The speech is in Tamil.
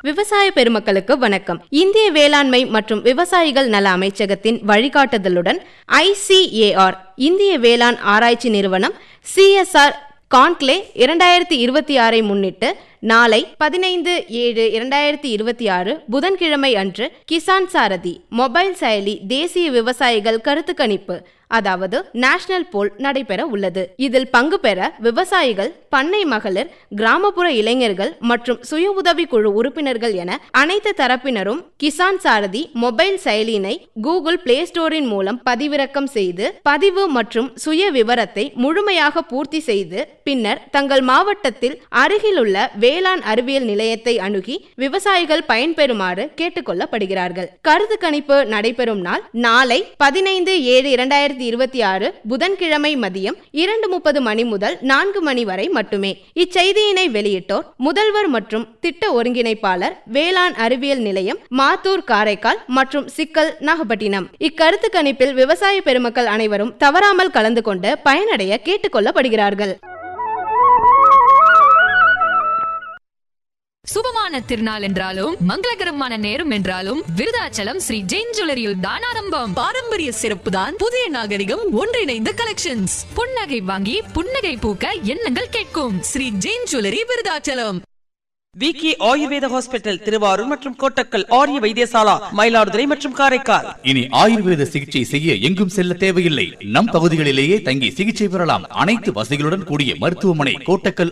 விவசாய பெருமக்களுக்கு வணக்கம் இந்திய வேளாண்மை மற்றும் விவசாயிகள் நல அமைச்சகத்தின் வழிகாட்டுதலுடன் ஐசிஏஆர் இந்திய வேளாண் ஆராய்ச்சி நிறுவனம் சிஎஸ்ஆர் கான்க்ளே இரண்டாயிரத்தி இருபத்தி ஆறை முன்னிட்டு நாளை பதினைந்து ஏழு இரண்டாயிரத்தி இருபத்தி ஆறு புதன்கிழமை அன்று கிசான் சாரதி மொபைல் செயலி தேசிய விவசாயிகள் கருத்து கணிப்பு அதாவது நேஷனல் போல் நடைபெற உள்ளது இதில் பங்கு பெற விவசாயிகள் பண்ணை மகளிர் கிராமப்புற இளைஞர்கள் மற்றும் சுய உதவி குழு உறுப்பினர்கள் என அனைத்து தரப்பினரும் கிசான் சாரதி மொபைல் செயலியினை கூகுள் பிளே ஸ்டோரின் மூலம் பதிவிறக்கம் செய்து பதிவு மற்றும் சுய விவரத்தை முழுமையாக பூர்த்தி செய்து பின்னர் தங்கள் மாவட்டத்தில் அருகிலுள்ள வேளாண் அறிவியல் நிலையத்தை அணுகி விவசாயிகள் பயன்பெறுமாறு கேட்டுக்கொள்ளப்படுகிறார்கள் கருத்து கணிப்பு நடைபெறும் நாள் நாளை பதினைந்து ஏழு இரண்டாயிரத்தி இருபத்தி ஆறு புதன்கிழமை மதியம் இரண்டு முப்பது மணி முதல் நான்கு மணி வரை மட்டுமே இச்செய்தியினை வெளியிட்டோர் முதல்வர் மற்றும் திட்ட ஒருங்கிணைப்பாளர் வேளாண் அறிவியல் நிலையம் மாத்தூர் காரைக்கால் மற்றும் சிக்கல் நாகப்பட்டினம் இக்கருத்து கணிப்பில் விவசாய பெருமக்கள் அனைவரும் தவறாமல் கலந்து கொண்டு பயனடைய கேட்டுக்கொள்ளப்படுகிறார்கள் சுபமான திருநாள் என்றாலும் மங்களகரமான நேரம் என்றாலும் விருதாச்சலம் ஸ்ரீ ஜெயின் ஜுவல்லரியில் தான் ஆரம்பம் பாரம்பரிய சிறப்பு தான் புதிய நாகரிகம் ஒன்றிணைந்த கலெக்ஷன்ஸ் புன்னகை வாங்கி புன்னகை பூக்க எண்ணங்கள் கேட்கும் ஸ்ரீ ஜெயின் ஜுவல்லரி விருதாச்சலம் விக்கி ஆயுர்வேத ஹாஸ்பிட்டல் திருவாரூர் மற்றும் கோட்டக்கல் ஆரிய வைத்தியசாலா மயிலாடுதுறை மற்றும் காரைக்கால் இனி ஆயுர்வேத சிகிச்சை செய்ய எங்கும் செல்ல தேவையில்லை நம் பகுதிகளிலேயே தங்கி சிகிச்சை பெறலாம் அனைத்து வசதிகளுடன் கூடிய மருத்துவமனை கோட்டக்கல்